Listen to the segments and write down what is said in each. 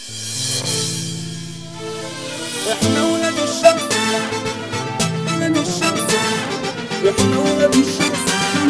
احنا ولاد الشمس ولاد الشمس احنا ولاد الشمس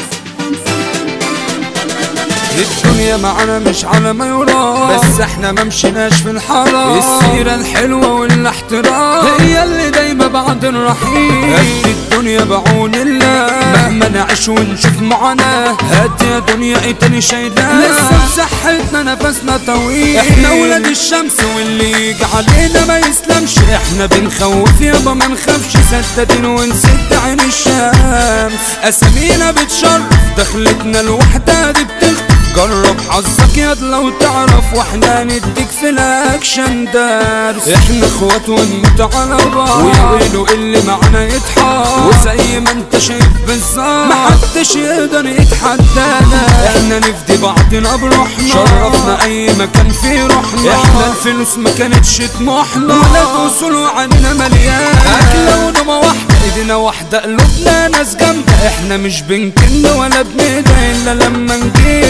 الدنيا معانا مش على ما يرام بس احنا ما مشيناش في الحرام السيرة الحلوة والاحترام هي اللي دايما بعد الرحيل قد الدنيا بعون الله مهما نعيش ونشوف معاناة هات يا دنيا ايه تاني شايلاه لسه بصحتنا نفسنا طويل احنا ولاد الشمس واللي يجي علينا ما يسلمش احنا بنخوف يابا ما نخافش سدادين ونسد عين الشمس اسامينا بتشرف دخلتنا الوحدة دي بتخطف جرب حظك ياض لو تعرف واحنا نديك في الاكشن درس احنا اخوات ونموت على بعض ويقولوا اللي معانا يضحك وزي ما انت شايف بالظبط محدش يقدر يتحدانا احنا نفدي بعضنا بروحنا شرفنا اي مكان فيه روحنا احنا الفلوس ما كانتش طموحنا ولاد اصول وعنينا مليان اكله ونومه واحده ايدينا واحده قلوبنا ناس جامده احنا مش بنكن ولا بندعي الا لما نجيب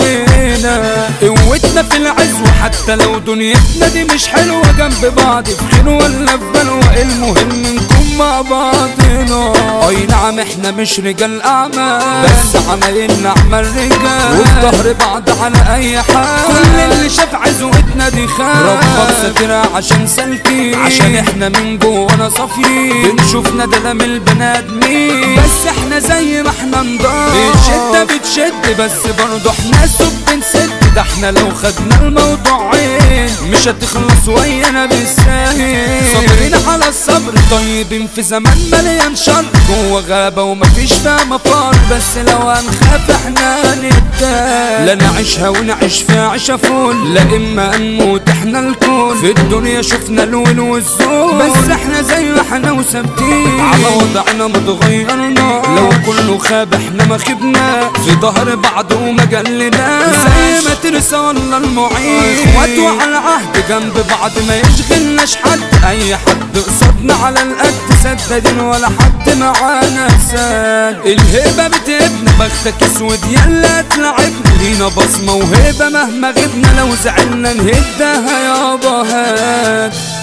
حقنا قوتنا في العز وحتى لو دنيتنا دي مش حلوه جنب بعض في خير ولا في بلوى المهم نكون مع بعضنا اي نعم احنا مش رجال اعمال بس عمايلنا اعمال رجال وفي ظهر بعض على اي حال كل اللي شاف عزوتنا دي خان ربك ساترها عشان سالكين عشان احنا من جوانا صافيين بنشوفنا ده من البني ادمين بس احنا زي ما احنا نضاف الشده بتشد بس برضه احنا سب بنسد ده احنا لو خدنا الموضوع عين مش هتخلص ويانا بالساهل صابرين على الصبر طيبين في زمان مليان شر جوه غابة ومفيش فيها مفر بس لو هنخاف احنا نتال لا نعيشها ونعيش فيها عيشة فول لا اما نموت احنا الكون في الدنيا شفنا الول والزول بس احنا زي ما احنا وثابتين على وضعنا ما اتغيرنا لو كله خاب احنا ما خبنا في ظهر بعض وما جلنا زي ما ترسى والله المعين اخوات وعلى عهد جنب بعض ما يشغلناش حد اي حد قصادنا على القد سدادين ولا حد معانا سال الهيبة بتبنى بختك اسود يلا تلعبنا لينا بصمة وهيبة مهما غبنا لو زعلنا نهدها يابا هات